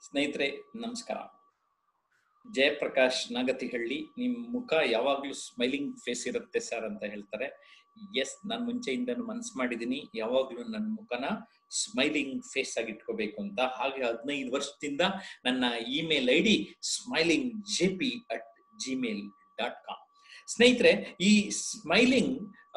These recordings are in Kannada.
ಸ್ನೇಹಿತರೆ ನಮಸ್ಕಾರ ಜಯಪ್ರಕಾಶ್ ನಾಗತಿಹಳ್ಳಿ ನಿಮ್ ಮುಖ ಯಾವಾಗ್ಲೂ ಸ್ಮೈಲಿಂಗ್ ಫೇಸ್ ಇರುತ್ತೆ ಸರ್ ಅಂತ ಹೇಳ್ತಾರೆ ಎಸ್ ನಾನು ಮುಂಚೆಯಿಂದನೂ ಮನ್ಸು ಮಾಡಿದ್ದೀನಿ ಯಾವಾಗ್ಲೂ ನನ್ನ ಮುಖನ ಸ್ಮೈಲಿಂಗ್ ಫೇಸ್ ಆಗಿ ಇಟ್ಕೋಬೇಕು ಅಂತ ಹಾಗೆ ಹದಿನೈದು ವರ್ಷದಿಂದ ನನ್ನ email I D smiling J P at Gmail dot com ಸ್ನೇಹಿತರೆ ಈ ಸ್ಮೈಲಿಂಗ್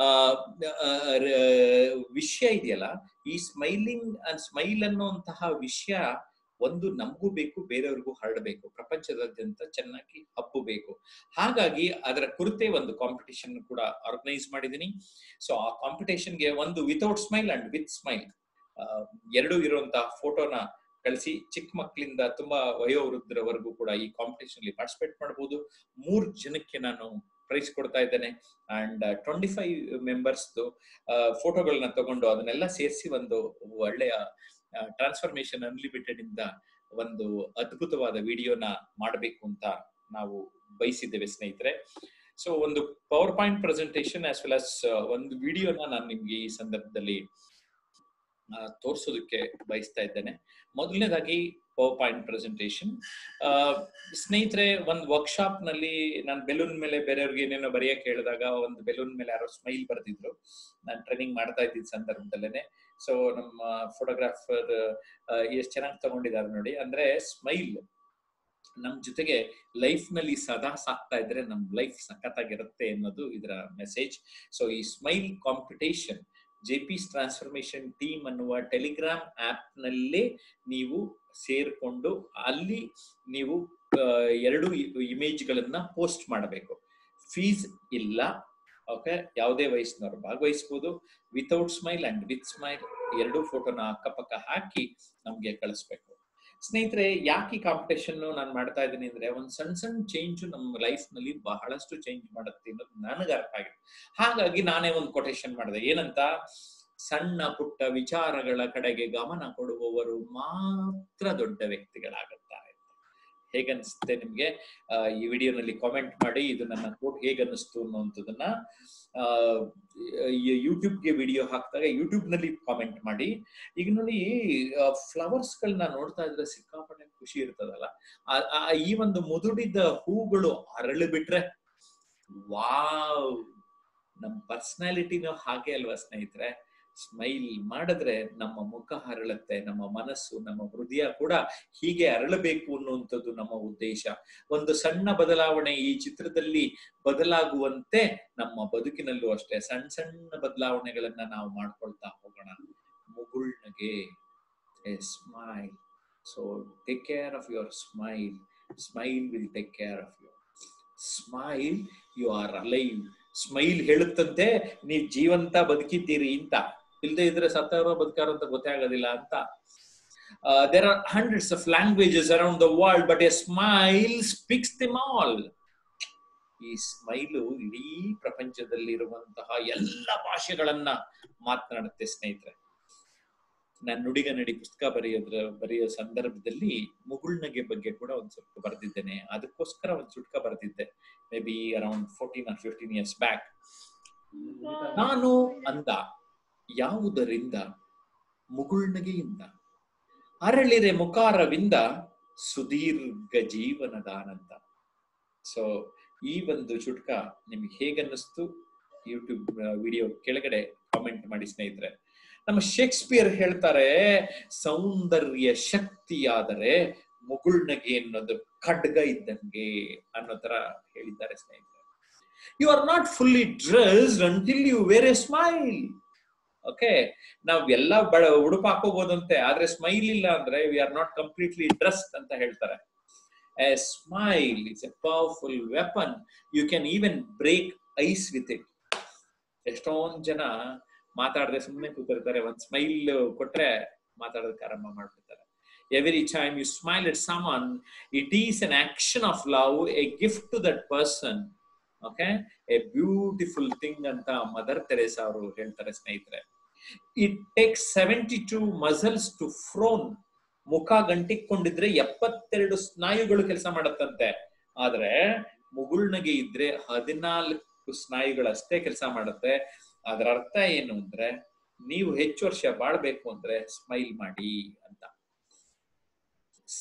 ವಿಷಯ ಇದೆಯಲ್ಲ ಈ ಸ್ಮೈಲಿಂಗ್ ಸ್ಮೈಲ್ ಅನ್ನುವಂತಹ ವಿಷಯ ಒಂದು ನಮಗೂ ಬೇಕು ಬೇರೆಯವ್ರಿಗೂ ಹರಡಬೇಕು ಪ್ರಪಂಚದಾದ್ಯಂತ ಚೆನ್ನಾಗಿ ಹಬ್ಬಬೇಕು ಹಾಗಾಗಿ ಅದರ ಕುರಿತೇ ಒಂದು ಕಾಂಪಿಟೇಷನ್ ಕೂಡ ಆರ್ಗನೈಸ್ ಮಾಡಿದ್ದೀನಿ ಸೊ ಆ ಕಾಂಪಿಟೇಷನ್ಗೆ ಒಂದು without smile and with smile ಎರಡು ಇರುವಂತಹ ಫೋಟೋನ ಕಳಿಸಿ ಚಿಕ್ಕ ಮಕ್ಕಳಿಂದ ತುಂಬಾ ವಯೋವೃದ್ಧರವರೆಗೂ ಕೂಡ ಈ ಕಾಂಪಿಟೇಷನ್ ಅಲ್ಲಿ ಪಾರ್ಟಿಸಿಪೇಟ್ ಮಾಡಬಹುದು ಮೂರ್ ಜನಕ್ಕೆ ನಾನು ಪ್ರೈಸ್ ಕೊಡ್ತಾ ಇದ್ದೇನೆ ಅಂಡ್ ಟ್ವೆಂಟಿ ಫೈವ್ ಮೆಂಬರ್ಸ್ ಫೋಟೋಗಳನ್ನ ತಗೊಂಡು ಅದನ್ನೆಲ್ಲ ಸೇರಿಸಿ ಒಂದು ಒಳ್ಳೆಯ ಟ್ರಾನ್ಸ್ಫಾರ್ಮೇಶನ್ ಅನ್ಲಿಮಿಟೆಡ್ ಇಂದ ಒಂದು ಅದ್ಭುತವಾದ ವಿಡಿಯೋನ ಮಾಡಬೇಕು ಅಂತ ನಾವು ಬಯಸಿದ್ದೇವೆ ಸ್ನೇಹಿತರೆ ಸೊ ಒಂದು power point presentation as well as ಒಂದು ವಿಡಿಯೋನ ನಾನು ನಿಮ್ಗೆ ಈ ಸಂದರ್ಭದಲ್ಲಿ ತೋರಿಸೋದಕ್ಕೆ ಬಯಸ್ತಾ ಇದ್ದೇನೆ ಮೊದಲನೇದಾಗಿ ಪವರ್ ಪಾಯಿಂಟ್ ಪ್ರೆಸೆಂಟೇಶನ್ ಸ್ನೇಹಿತರೆ ಒಂದು ವರ್ಕ್ಶಾಪ್ ನಲ್ಲಿ ನಾನು ಬೆಲೂನ್ ಮೇಲೆ ಬೇರೆಯವ್ರಿಗೆ ಏನೇನೋ ಬರೆಯಕ್ಕೆ ಹೇಳಿದಾಗ ಒಂದು ಬೆಲೂನ್ ಮೇಲೆ ಯಾರೋ ಸ್ಮೈಲ್ ಬರೆದಿದ್ರು ನಾನು ಟ್ರೈನಿಂಗ್ ಮಾಡ್ತಾ ಇದ್ದಿದ್ದ ಸಂದರ್ಭದಲ್ಲೇನೆ ಸೊ ನಮ್ಮ ಫೋಟೋಗ್ರಾಫರ್ ಎಷ್ಟು ಚೆನ್ನಾಗಿ ತಗೊಂಡಿದ್ದಾರೆ ನೋಡಿ ಅಂದ್ರೆ ಸ್ಮೈಲ್ ನಮ್ ಜೊತೆಗೆ ಲೈಫ್ ನಲ್ಲಿ ಸದಾ ಸಾಕ್ತಾ ಇದ್ರೆ ನಮ್ ಲೈಫ್ ಸಖತ್ತಾಗಿರುತ್ತೆ ಅನ್ನೋದು ಇದರ ಮೆಸೇಜ್ ಸೊ ಈ smile competition J P transformation team ಅನ್ನುವ ಟೆಲಿಗ್ರಾಮ್ ಆಪ್ ನಲ್ಲೇ ನೀವು ಸೇರ್ಕೊಂಡು ಅಲ್ಲಿ ನೀವು ಎರಡು ಇಮೇಜ್ ಗಳನ್ನ ಪೋಸ್ಟ್ ಮಾಡಬೇಕು ಫೀಸ್ ಇಲ್ಲ ಓಕೆ ಯಾವುದೇ ವಯಸ್ಸಿನವರು ಭಾಗವಹಿಸಬಹುದು without smile and with smile ಎರಡು ಫೋಟೋನ ಅಕ್ಕಪಕ್ಕ ಹಾಕಿ ನಮ್ಗೆ ಕಳಿಸ್ಬೇಕು ಸ್ನೇಹಿತರೆ ಯಾಕೆ ಈ ಕಾಂಪಿಟೇಷನ್ ನಾನು ಮಾಡ್ತಾ ಇದ್ದೀನಿ ಅಂದ್ರೆ ಒಂದ್ ಸಣ್ಣ ಸಣ್ಣ ಚೇಂಜ್ ನಮ್ಮ ಲೈಫ್ ನಲ್ಲಿ ಬಹಳಷ್ಟು ಚೇಂಜ್ ಮಾಡುತ್ತೆ ಅನ್ನೋದು ನನಗೆ ಅರ್ಥ ಆಗಿದೆ ಹಾಗಾಗಿ ನಾನೇ ಒಂದು ಕೊಟೇಶನ್ ಮಾಡಿದೆ ಏನಂತ ಸಣ್ಣ ಪುಟ್ಟ ವಿಚಾರಗಳ ಕಡೆಗೆ ಗಮನ ಕೊಡುವವರು ಮಾತ್ರ ದೊಡ್ಡ ವ್ಯಕ್ತಿಗಳಾಗುತ್ತಾರೆ ಹೇಗನ್ಸುತ್ತೆ ನಿಮ್ಗೆ ಈ ವಿಡಿಯೋನಲ್ಲಿ ಕಾಮೆಂಟ್ ಮಾಡಿ ಇದು ನನ್ನ ಕೋಟ್ ಹೇಗನ್ನಿಸ್ತು ಅನ್ನುವಂಥದ್ದನ್ನ ಯೂಟ್ಯೂಬ್ಗೆ ವಿಡಿಯೋ ಹಾಕಿದಾಗ ಯೂಟ್ಯೂಬ್ ನಲ್ಲಿ ಕಾಮೆಂಟ್ ಮಾಡಿ ಈಗ ನೋಡಿ ಫ್ಲವರ್ಸ್ ಗಳನ್ನ ನೋಡ್ತಾ ಇದ್ರೆ ಸಿಕ್ಕಾಪಟ್ಟೆ ಖುಷಿ ಇರ್ತದಲ್ಲ ಈ ಒಂದು ಮುದುಡಿದ ಹೂಗಳು ಅರಳು ಬಿಟ್ರೆ ವಾವ್ ನಮ್ ಪರ್ಸನಾಲಿಟಿನೂ ಹಾಗೆ ಅಲ್ವಾ ಸ್ನೇಹಿತರೆ ಸ್ಮೈಲ್ ಮಾಡಿದ್ರೆ ನಮ್ಮ ಮುಖ ಹರಳುತ್ತೆ ನಮ್ಮ ಮನಸ್ಸು ನಮ್ಮ ಹೃದಯ ಕೂಡ ಹೀಗೆ ಅರಳಬೇಕು ಅನ್ನುವಂಥದ್ದು ನಮ್ಮ ಉದ್ದೇಶ ಒಂದು ಸಣ್ಣ ಬದಲಾವಣೆ ಈ ಚಿತ್ರದಲ್ಲಿ ಬದಲಾಗುವಂತೆ ನಮ್ಮ ಬದುಕಿನಲ್ಲೂ ಅಷ್ಟೇ ಸಣ್ಣ ಸಣ್ಣ ಬದಲಾವಣೆಗಳನ್ನ ನಾವು ಮಾಡ್ಕೊಳ್ತಾ ಹೋಗೋಣ ಮುಗುಳ್ನಗೆ a smile so take care of your smile smile will take care of you smile you are alive smile ಹೇಳುತ್ತಂತೆ ನೀವು ಜೀವಂತ ಬದುಕಿದ್ದೀರಿ ಅಂತ ಇಲ್ಲದೆ ಇದ್ರೆ ಸತ್ತವರೋ ಬದುಕಾರೋ ಅಂತ ಗೊತ್ತೇ ಆಗೋದಿಲ್ಲ ಅಂತ there are hundreds of languages around the world but a smile speaks them all ಈ ಸ್ಮೈಲು ಇಡೀ ಪ್ರಪಂಚದಲ್ಲಿರುವಂತಹ ಎಲ್ಲ ಭಾಷೆಗಳನ್ನ ಮಾತನಾಡುತ್ತೆ ಸ್ನೇಹಿತರೆ ನಾನು ನುಡಿಗ ನಡಿ ಪುಸ್ತಕ ಬರೆಯೋದ್ರ ಬರೆಯೋ ಸಂದರ್ಭದಲ್ಲಿ ಮುಗುಳ್ನಗೆ ಬಗ್ಗೆ ಕೂಡ ಒಂದ್ ಸ್ವಲ್ಪ ಬರೆದಿದ್ದೇನೆ ಅದಕ್ಕೋಸ್ಕರ ಒಂದ್ ಚುಟ್ಕ ಬರೆದಿದ್ದೆ maybe around fourteen or fifteen years back ನಾನು ಅಂದ ಯಾವುದರಿಂದ ಮುಗುಳ್ನಗೆಯಿಂದ ಅರಳಿರೆ ಮುಖಾರವಿಂದ ಸುದೀರ್ಘ ಜೀವನದ ಆನಂದ ಸೊ ಈ ಒಂದು ಚುಟ್ಕ ನಿಮ್ಗೆ ಹೇಗನ್ನಿಸ್ತು ಯೂಟ್ಯೂಬ್ ವಿಡಿಯೋ ಕೆಳಗಡೆ ಕಾಮೆಂಟ್ ಮಾಡಿ ಸ್ನೇಹಿತರೆ ನಮ್ಮ ಶೇಕ್ಸ್ಪಿಯರ್ ಹೇಳ್ತಾರೆ ಸೌಂದರ್ಯ ಶಕ್ತಿಯಾದರೆ ಮುಗುಳ್ನಗೆ ಅನ್ನೋದು ಖಡ್ಗ ಇದ್ದಂಗೆ ಅನ್ನೋ ತರ ಹೇಳಿದ್ದಾರೆ ಸ್ನೇಹಿತರೆ you are not fully dressed until you wear a smile okay ನಾವ್ ಎಲ್ಲ ಬಡ ಉಡುಪು ಹಾಕೋಬಹುದಂತೆ ಆದ್ರೆ ಸ್ಮೈಲ್ ಇಲ್ಲ ಅಂದ್ರೆ we are not completely dressed ಅಂತ ಹೇಳ್ತಾರೆ a smile is a powerful weapon you can even break ice with it ಎಷ್ಟೊಂದ್ ಜನ ಮಾತಾಡದೆ ಸುಮ್ಮನೆ ಕೂತಿರ್ತಾರೆ ಒಂದ್ ಸ್ಮೈಲ್ ಕೊಟ್ರೆ ಮಾತಾಡೋದಕ್ಕೆ ಆರಂಭ ಮಾಡ್ಬಿಡ್ತಾರೆ every time you smile it someone it is an action of love a gift to that person okay a beautiful thing ಅಂತ ಮದರ್ ತೆರೇಸಾ ಅವರು ಹೇಳ್ತಾರೆ ಸ್ನೇಹಿತರೆ it take seventy two muscles to frown ಮುಖ ಗಂಟಿಕೊಂಡಿದ್ರೆ ಎಪ್ಪತ್ತೆರಡು ಸ್ನಾಯುಗಳು ಕೆಲಸ ಮಾಡತ್ತಂತೆ ಆದ್ರೆ ಮುಗುಳ್ನಗೆ ಇದ್ರೆ ಹದಿನಾಲ್ಕು ಸ್ನಾಯುಗಳಷ್ಟೇ ಕೆಲಸ ಮಾಡುತ್ತೆ ಅದರ ಅರ್ಥ ಏನು ಅಂದ್ರೆ ನೀವು ಹೆಚ್ಚು ವರ್ಷ ಬಾಳ್ಬೇಕು ಅಂದ್ರೆ ಸ್ಮೈಲ್ ಮಾಡಿ ಅಂತ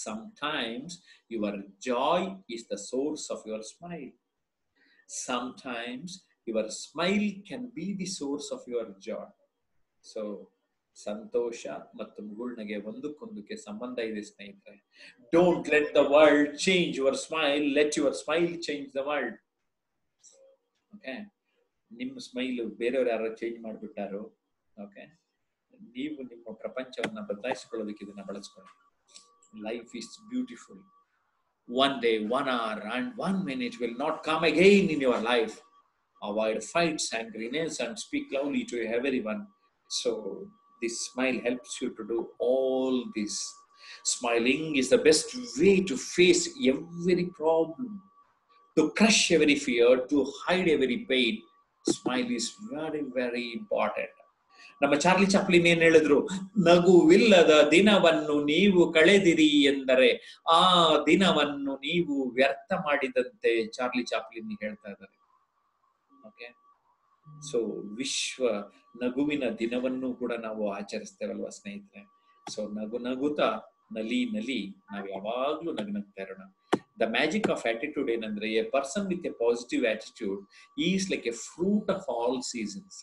Sometimes your joy is the source of your smile. Sometimes your smile can be the source of your joy. So, ಸಂತೋಷ ಮತ್ತು ಮುಗುಳ್ನಗೆ ಒಂದಕ್ಕೊಂದಕ್ಕೆ ಸಂಬಂಧ ಇದೆ ಸ್ನೇಹಿತರೆ don't let the world change your smile let your smile change the world okay ನಿಮ್ಮ ಸ್ಮೈಲು ಬೇರೆಯವ್ರು ಯಾರು ಚೇಂಜ್ ಮಾಡಿಬಿಟ್ಟಾರೋ ಓಕೆ ನೀವು ನಿಮ್ಮ ಪ್ರಪಂಚವನ್ನ ಬದಲಾಯಿಸ್ಕೊಳ್ಳೋದಕ್ಕೆ ಇದನ್ನ ಬಳಸ್ಕೊಳ್ಳಿ life is beautiful one day one hour and one minute will not come again in your life avoid fights and greenness and speak lovely to everyone so this smile helps you to do all this. Smiling is the best way to face every problem, to crush every fear, to hide every pain. Smile is very, very important. ನಮ್ಮ ಚಾರ್ಲಿ ಚಾಪ್ಲಿನ್ ಏನ್ ಹೇಳಿದ್ರು ನಗುವಿಲ್ಲದ ದಿನವನ್ನು ನೀವು ಕಳೆದಿರಿ ಎಂದರೆ ಆ ದಿನವನ್ನು ನೀವು ವ್ಯರ್ಥ ಮಾಡಿದಂತೆ ಚಾರ್ಲಿ ಚಾಪ್ಲಿನ್ ಹೇಳ್ತಾ ಇದ್ದಾರೆ ಓಕೆ ಸೊ ವಿಶ್ವ ನಗುವಿನ ದಿನವನ್ನು ಕೂಡ ನಾವು ಆಚರಿಸ್ತೇವಲ್ವಾ ಸ್ನೇಹಿತರೆ ಸೊ ನಗು ನಗುತ್ತಾ ನಲಿ ನಲಿ ನಾವು ಯಾವಾಗ್ಲೂ ನಗ್ನಗ್ತಾ ಇರೋಣ ದ ಮ್ಯಾಜಿಕ್ ಆಫ್ ಆಟಿಟ್ಯೂಡ್ ಏನಂದ್ರೆ a person with a positive attitude is like a fruit of all seasons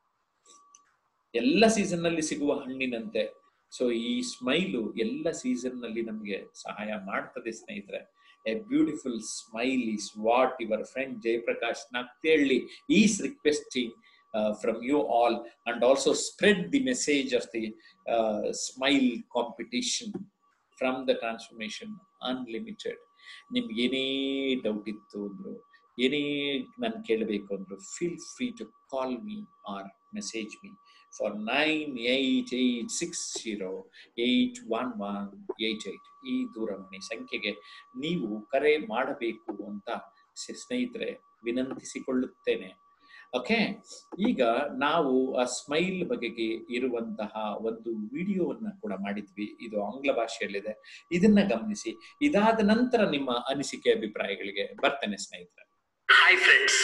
ಎಲ್ಲ ಸೀಸನ್ ನಲ್ಲಿ ಸಿಗುವ ಹಣ್ಣಿನಂತೆ ಸೊ ಈ ಸ್ಮೈಲು ಎಲ್ಲ ಸೀಸನ್ ನಲ್ಲಿ ನಮಗೆ ಸಹಾಯ ಮಾಡ್ತದೆ ಸ್ನೇಹಿತರೆ a beautiful smile is what your friend Jayaprakash ನಕ್ತೇಳಿ is requesting from you all and also spread the message of the smile competition from the transformation unlimited ನಿಮ್ಗೆ ಏನೇ ಡೌಟ್ ಇತ್ತು ಅಂದ್ರು ಏನೇ ನಾನು ಕೇಳಬೇಕು ಅಂದ್ರು feel free to call me or message me for nine eight eight six zero eight one one eight eight ಈ ದೂರವಾಣಿ ಸಂಖ್ಯೆಗೆ ನೀವು ಕರೆ ಮಾಡಬೇಕು ಅಂತ ಸ್ನೇಹಿತರೆ ವಿನಂತಿಸಿಕೊಳ್ಳುತ್ತೇನೆ ಓಕೆ ಈಗ ನಾವು ಆ ಸ್ಮೈಲ್ ಬಗೆಗೆ ಇರುವಂತಹ ಒಂದು ವಿಡಿಯೋವನ್ನ ಕೂಡ ಮಾಡಿದ್ವಿ ಇದು ಆಂಗ್ಲ ಭಾಷೆಯಲ್ಲಿದೆ ಇದನ್ನ ಗಮನಿಸಿ ಇದಾದ ನಂತರ ನಿಮ್ಮ ಅನಿಸಿಕೆ ಅಭಿಪ್ರಾಯಗಳಿಗೆ ಬರ್ತೇನೆ ಸ್ನೇಹಿತರೆ Hi friends.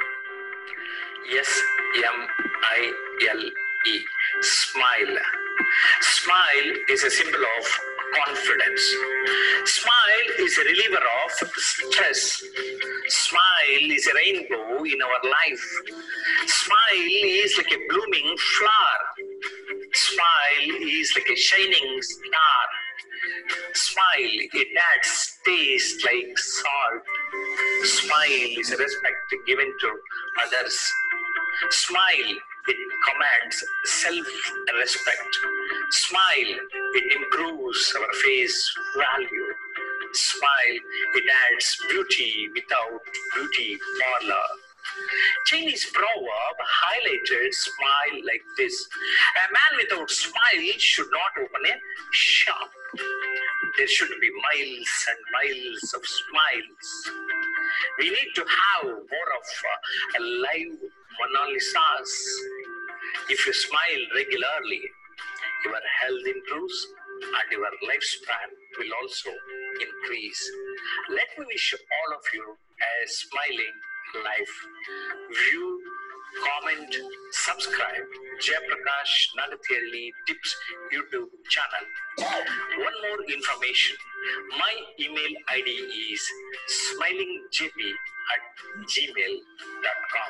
S M I L E. Smile. Smile is a symbol of confidence. Smile is a reliever of stress. Smile is a rainbow in our life. Smile is like a blooming flower. Smile is like a shining star. Smile, it adds taste like salt. Smile is a respect given to others. Smile, it commands self respect. Smile, it improves our face value. Smile, it adds beauty without beauty parlor. Chinese proverb highlighted smile like this A man without smile should not open a shop. There should be miles and miles of smiles. We need to have more of uh, live Mona Lisas. If you smile regularly, your health improves and your lifespan will also increase. Let me wish all of you a smiling life. View, comment, subscribe Jayaprakash Nagathialli Tips YouTube channel. One more information. My email ID is smilingjp at gmail.com.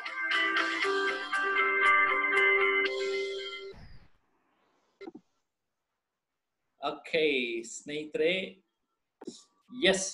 Okay ಸ್ನೇಹಿತರೆ ಎಸ್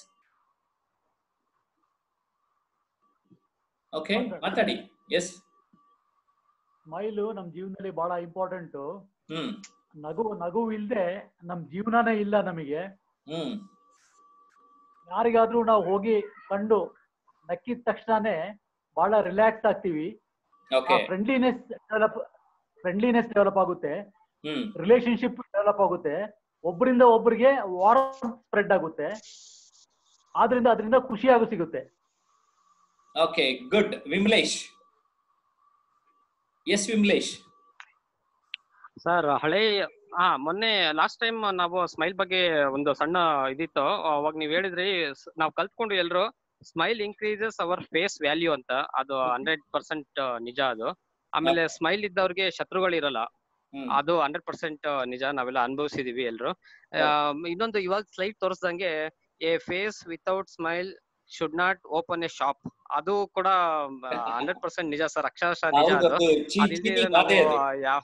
ಓಕೆ ಮಾತಾಡಿ ಎಸ್ ಸ್ಮೈಲು ನಮ್ ಜೀವನದಲ್ಲಿ ಬಹಳ ಇಂಪಾರ್ಟೆಂಟ್ ಹ್ಮ್ ನಗು ನಗು ಇಲ್ದೆ ನಮ್ ಜೀವನನೇ ಇಲ್ಲ ನಮಗೆ ಹ್ಮ್ ಯಾರಿಗಾದ್ರೂ ನಾವು ಹೋಗಿ ಕಂಡು ನಕ್ಕಿದ ತಕ್ಷಣನೇ ಬಹಳ ರಿಲ್ಯಾಕ್ಸ್ ಆಗ್ತೀವಿ okay friendliness develop friendliness develop ಆಗುತ್ತೆ ಹ್ಮ್ ರಿಲೇಶನ್ಶಿಪ್ ಡೆವಲಪ್ ಆಗುತ್ತೆ ಒಬ್ಬರಿಂದ ಒಬ್ಬರಿಗೆ ವಾರ ಸ್ಪ್ರೆಡ್ ಆಗುತ್ತೆ ಆದ್ರಿಂದ ಅದರಿಂದ ಖುಷಿಯಾಗೂ ಸಿಗುತ್ತೆ okay good Vimalesh yes Vimalesh sir ಹಳೆ ಹಾ ಮೊನ್ನೆ ಲಾಸ್ಟ್ ಟೈಮ್ ನಾವು ಸ್ಮೈಲ್ ಬಗ್ಗೆ ಒಂದು ಸಣ್ಣ ಇದಿತ್ತು ಅವಾಗ ನೀವ್ ಹೇಳಿದ್ರಿ ಸ್- ನಾವ್ ಕಲ್ತ್ಕೊಂಡು ಎಲ್ರು smile increases our face value ಅಂತ ಅದು ಹಂಡ್ರೆಡ್ ಪರ್ಸೆಂಟ್ ನಿಜ ಅದು ಆಮೇಲೆ ಸ್ಮೈಲ್ ಇದ್ದವ್ರಿಗೆ ಶತ್ರುಗಳಿರಲ್ಲ ಹ್ಮ್. ಅದು ಹಂಡ್ರೆಡ್ ಪರ್ಸೆಂಟ್ ನಿಜ ನಾವೆಲ್ಲ ಅನುಭವಿಸಿದೀವಿ ಎಲ್ರು ಆ, ಇನ್ನೊಂದು ಇವಾಗ ಸ್ಲೈಡ್ ತೋರಿಸ್ದಂಗೆ a face without smile should not open a shop ಅದು ಕೂಡ ಹಂಡ್ರೆಡ್ ಪರ್ಸೆಂಟ್ ನಿಜ ಸರ್ ಅಕ್ಷರಶಃ ನಿಜ ಹೌದು, ಅದು ಅದು ಚೀ- ಅದಿಲ್ದಿದ್ರೆ ಚೀಟಿಂಗ್ ನಾವು ಅದೇ ಅದು. ಯಾವ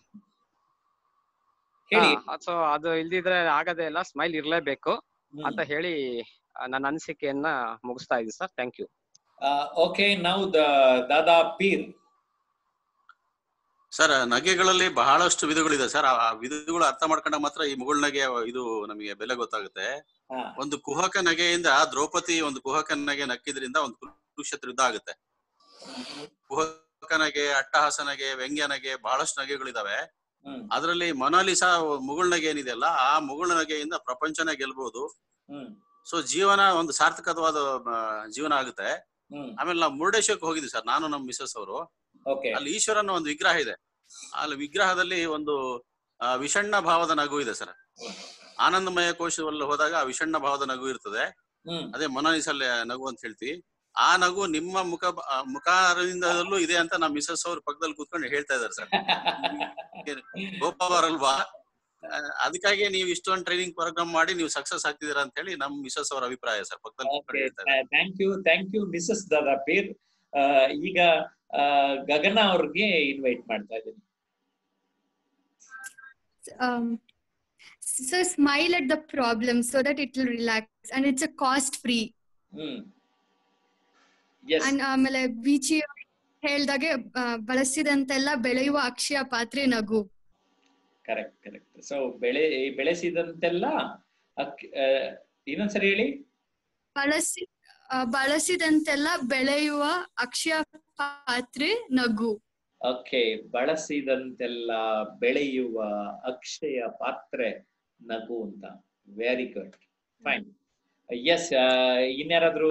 ಹೇಳಿ ಸೊ ಅದು ಇಲ್ದಿದ್ರೆ ಆಗದೇ ಇಲ್ಲ ಸ್ಮೈಲ್ ಇರ್ಲೇಬೇಕು ಹ್ಮ್. ಅಂತ ಹೇಳಿ ಆ, ನನ್ನ ಅನಿಸಿಕೆಯನ್ನ ಮುಗಿಸ್ತಾ ಇದ್ದೀನಿ ಸರ್ ಥ್ಯಾಂಕ್ ಯು ಓಕೆ ನಾವು ದಾದಾ ಪೀರ್ ಸರ್ ನಗೆಗಳಲ್ಲಿ ಬಹಳಷ್ಟು ವಿಧಗಳಿದೆ ಸರ್ ಆ ವಿಧಗಳು ಅರ್ಥ ಮಾಡ್ಕೊಂಡಾಗ ಮಾತ್ರ ಈ ಮುಗುಳ್ ನಗೆ ಇದು ನಮಗೆ ಬೆಲೆ ಗೊತ್ತಾಗುತ್ತೆ ಹಾ. ಒಂದು ಕುಹಕ ನಗೆಯಿಂದ ದ್ರೌಪದಿ ಒಂದು ಕುಹಕ ನಗೆ ನಕ್ಕಿದ್ರಿಂದ ಒಂದು ಕುರುಕ್ಷೇತ್ರ ಯುದ್ಧ ಆಗುತ್ತೆ ಕುಹಕ ನಗೆ ಅಟ್ಟಹಾಸ ನಗೆ ವ್ಯಂಗ್ಯ ನಗೆ ಬಹಳಷ್ಟು ನಗೆಗಳಿದಾವೆ ಹ್ಮ್ ಅದರಲ್ಲಿ ಮೊನಾಲಿಸಾ ಮುಗುಳ್ ನಗೆ ಏನಿದೆಯಲ್ಲ ಆ ಮುಗುಳ್ ನಗೆಯಿಂದ ಪ್ರಪಂಚನ ಗೆಲ್ಬಹುದು ಹ್ಮ್ ಸೊ ಜೀವನ ಒಂದು ಸಾರ್ಥಕವಾದ ಆ, ಜೀವನ ಆಗುತ್ತೆ ಹ್ಮ್ ಆಮೇಲೆ ನಾವು ಮುರುಡೇಶ್ವರಕ್ಕೆ ಹೋಗಿದ್ವಿ ಸರ್ ನಾನು ನಮ್ಮ ಮಿಸಸ್ ಅವರು ಓಕೆ ಅಲ್ಲಿ ಈಶ್ವರನ ಒಂದು ವಿಗ್ರಹ ಇದೆ ಅಲ್ಲಿ ವಿಗ್ರಹದಲ್ಲಿ ಒಂದು ಆ, ವಿಷಣ್ಣ ಭಾವದ ನಗು ಇದೆ ಸರ್ ಆನಂದಮಯ ಕೋಶದಲ್ಲಿ ಹೋದಾಗ ಆ ವಿಷಣ್ಣ ಭಾವದ ನಗು ಇರ್ತದೆ ಹ್ಮ್ ಅದೇ ಮೊನಾಲಿಸಲ್ಲಿ ನಗು ಅಂತ ಹೇಳ್ತೀವಿ ಆ ನಗು ನಿಮ್ಮ ಮುಖ ಆ, ಮುಖಾರವಿಂದದಲ್ಲೂ ಇದೆ ಅಂತ ನಮ್ಮ ಮಿಸಸ್ ಅವ್ರ ಪಕ್ಕದಲ್ಲಿ ಕೂತ್ಕೊಂಡು ಹೇಳ್ತಾ ಇದಾರೆ ಸರ್ ಗೋಪಾವರಲ್ವಾ ಆ, ಅದಕ್ಕಾಗಿ ನೀವು ಇಷ್ಟೊಂದು ಟ್ರೈನಿಂಗ್ ಪ್ರೋಗ್ರಾಮ್ ಮಾಡಿ ನೀವು ಸಕ್ಸಸ್ ಆಗ್ತಿದ್ದೀರಾ ಅಂತ ಹೇಳಿ ನಮ್ಮ ಮಿಸಸ್ ಅವರ ಅಭಿಪ್ರಾಯ ಸರ್ ಪಕ್ಕದಲ್ಲಿ ಕೂತ್ಕೊಂಡು ಹೇಳ್ತಾ ಇದ್ದಾರೆ thank you thank you Mrs Dada Peer ಆ, ಈಗ ಆ, ಗಗನ ಅವ್ರಿಗೆ ಇನ್ವೈಟ್ ಮಾಡ್ತಾ ಇದ್ದೀನಿ um, so smile at the problem so that it will relax and it's a cost free hmm yes and ಆಮೇಲೆ ಬೀಚಿ ಹೇಳ್ದಾಗೆ ಆ, ಬಳಸಿದಂತೆಲ್ಲ ಬೆಳೆಯುವ ಅಕ್ಷಯ ಪಾತ್ರೆ ನಗು ಕರೆಕ್ಟ್ ಕರೆಕ್ಟ್ ಸೊ ಬೆಳೆ ಬೆಳೆಸಿದಂತೆಲ್ಲ ಅಕ್- ಆ, ಇನ್ನೊಂದ್ಸರಿ ಹೇಳಿ ಬಳಸಿ ಆ, ಬಳಸಿದಂತೆಲ್ಲ ಬೆಳೆಯುವ ಅಕ್ಷಯ ಪಾತ್ರೆ ನಗು ಓಕೆ ಬಳಸಿದಂತೆಲ್ಲ ಬೆಳೆಯುವ ಅಕ್ಷಯ ಪಾತ್ರೆ ನಗು ಅಂತ ವೆರಿ ಗುಡ್ ಫೈನ್ ಎಸ್ ಇನ್ಯಾರಾದ್ರೂ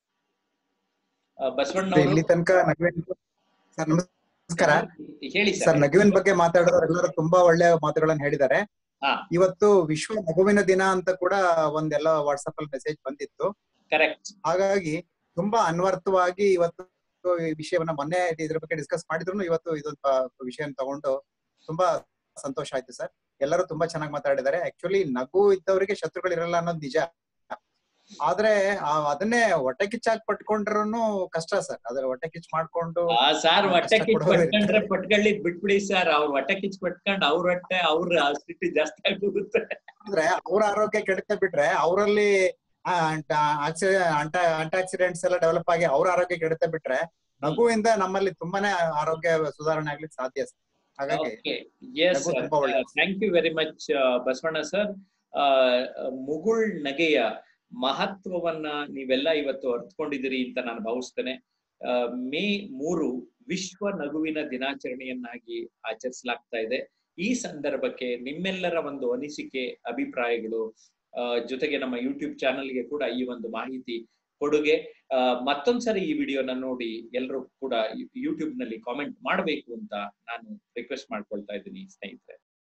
ಬಸವಣ್ಣ ಇಲ್ಲಿ ತನಕ ನಗುವಿನ ಸರ್ ನಮಸ್ಕಾರ ಹೇಳಿ ಸರ್ ಸರ್ ನಗುವಿನ ಬಗ್ಗೆ ಮಾತಾಡೋರೆಲ್ಲರೂ ತುಂಬಾ ಒಳ್ಳೆ ಮಾತುಗಳನ್ನ ಹೇಳಿದ್ದಾರೆ ಹಾ. ಇವತ್ತು ವಿಶ್ವ ನಗುವಿನ ದಿನ ಅಂತ ಕೂಡ ಒಂದೆಲ್ಲ ವಾಟ್ಸ್ಆಪ್ ಅಲ್ಲಿ ಮೆಸೇಜ್ ಬಂದಿತ್ತು ಕರೆಕ್ಟ್ ಹಾಗಾಗಿ ತುಂಬಾ ಅನ್ವರ್ಥವಾಗಿ ಇವತ್ತು ಈ ವಿಷಯವನ್ನ ಮೊನ್ನೆ ಇದ್ರ ಬಗ್ಗೆ ಡಿಸ್ಕಸ್ ಮಾಡಿದ್ರು ಇವತ್ತು ಇದೊಂದು ವಿಷಯ ತಗೊಂಡು ತುಂಬಾ ಸಂತೋಷ ಆಯ್ತು ಸರ್ ಎಲ್ಲರೂ ತುಂಬಾ ಚೆನ್ನಾಗಿ ಮಾತಾಡಿದ್ದಾರೆ ಆಕ್ಚುಲಿ ನಗು ಇದ್ದವರಿಗೆ ಶತ್ರುಗಳು ಇರಲ್ಲ ಅನ್ನೋದು ನಿಜ ಆದ್ರೆ ಆ ಅದನ್ನೇ ಹೊಟ್ಟೆ ಕಿಚ್ಚಾಗಿ ಪಟ್ಕೊಂಡ್ರು ಕಷ್ಟ ಸರ್ ಅದ್ರ ಹೊಟ್ಟೆ ಕಿಚ್ ಮಾಡ್ಕೊಂಡು ಸಾರ್ ಹೊಟ್ಟೆ ಕಷ್ಟ ಕಿಚ್ ಕೊಡೋರು ಪಟ್ಕೊಂಡ್ರೆ ಇರ್ತಾರೆ. ಪಟ್ಕೊಳ್ಳಿದ್ ಬಿಟ್ಬಿಡಿ ಸರ್ ಅವ್ರ ಹೊಟ್ಟೆ ಕಿಚ್ ಪಟ್ಕೊಂಡ್ ಅವ್ರ ಹೊಟ್ಟೆ ಅವ್ರ ಸ್ಥಿತಿ ಜಾಸ್ತಿ ಆಗೋಗುತ್ತೆ ಅಂದ್ರೆ ಅವ್ರ ಆರೋಗ್ಯ ಕೆಡುತ್ತೆ ಬಿಟ್ರೆ ಅವರಲ್ಲಿ ಆಕ್ಸಿಡೆಂಟ್ಸ್ ಎಲ್ಲ ಡೆವಲಪ್ ಆಗಿ ಅವ್ರ ಆರೋಗ್ಯ ಕೆಡುತ್ತೆ ಬಿಟ್ರೆ ನಗುವಿಂದ ನಮ್ಮಲ್ಲಿ ತುಂಬಾನೇ ಆರೋಗ್ಯ ಸುಧಾರಣೆ ಆಗ್ಲಿಕ್ಕೆ ಸಾಧ್ಯ ಸರ್ ಹಾಗಾಗಿ ಎಸ್ ನಗು ತುಂಬಾ ಒಳ್ಳೆದು. Thank you very much Basavanna sir ಮುಗುಳ್ ನಗೆಯ ಮಹತ್ವವನ್ನ ನೀವೆಲ್ಲ ಇವತ್ತು ಅರ್ಥಕೊಂಡಿದ್ದೀರಿ ಅಂತ ನಾನು ಭಾವಿಸ್ತೇನೆ ಆ, ಮೇ ಮೂರು ವಿಶ್ವ ನಗುವಿನ ದಿನಾಚರಣೆಯನ್ನಾಗಿ ಆಚರಿಸಲಾಗ್ತಾ ಇದೆ ಈ ಸಂದರ್ಭಕ್ಕೆ ನಿಮ್ಮೆಲ್ಲರ ಒಂದು ಅನಿಸಿಕೆ ಅಭಿಪ್ರಾಯಗಳು ಆ, ಜೊತೆಗೆ ನಮ್ಮ ಯೂಟ್ಯೂಬ್ ಚಾನಲ್ಗೆ ಕೂಡ ಈ ಒಂದು ಮಾಹಿತಿ ಕೊಡುಗೆ ಆ, ಮತ್ತೊಂದ್ಸರಿ ಈ ವಿಡಿಯೋನ ನೋಡಿ ಎಲ್ಲರೂ ಕೂಡ ಯೂಟ್ಯೂಬ್ ನಲ್ಲಿ ಕಾಮೆಂಟ್ ಮಾಡಬೇಕು ಅಂತ ನಾನು ರಿಕ್ವೆಸ್ಟ್ ಮಾಡ್ಕೊಳ್ತಾ ಇದ್ದೀನಿ ಸ್ನೇಹಿತರೆ